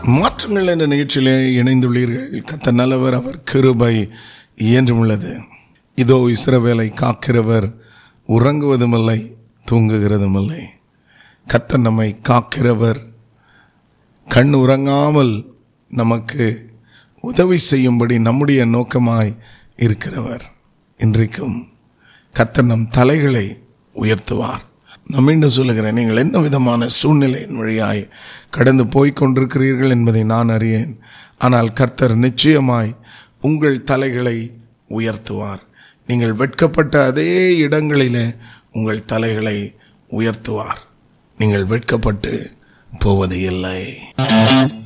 மாற்றங்கள் என்ற நிகழ்ச்சியிலே இணைந்துள்ளீர்கள் கத்த நல்லவர் அவர் கிருபை இயன்றும் உள்ளது இதோ இஸ்ரவேலை காக்கிறவர் உறங்குவதுமில்லை தூங்குகிறதுமில்லை கத்த நம்மை காக்கிறவர் கண் உறங்காமல் நமக்கு உதவி செய்யும்படி நம்முடைய நோக்கமாய் இருக்கிறவர் இன்றைக்கும் கத்தர் நம் தலைகளை உயர்த்துவார் நான் மீண்டும் சொல்லுகிறேன் நீங்கள் என்ன விதமான சூழ்நிலையின் வழியாய் கடந்து போய்க் கொண்டிருக்கிறீர்கள் என்பதை நான் அறியேன் ஆனால் கர்த்தர் நிச்சயமாய் உங்கள் தலைகளை உயர்த்துவார் நீங்கள் வெட்கப்பட்ட அதே இடங்களிலே உங்கள் தலைகளை உயர்த்துவார் நீங்கள் வெட்கப்பட்டு போவது இல்லை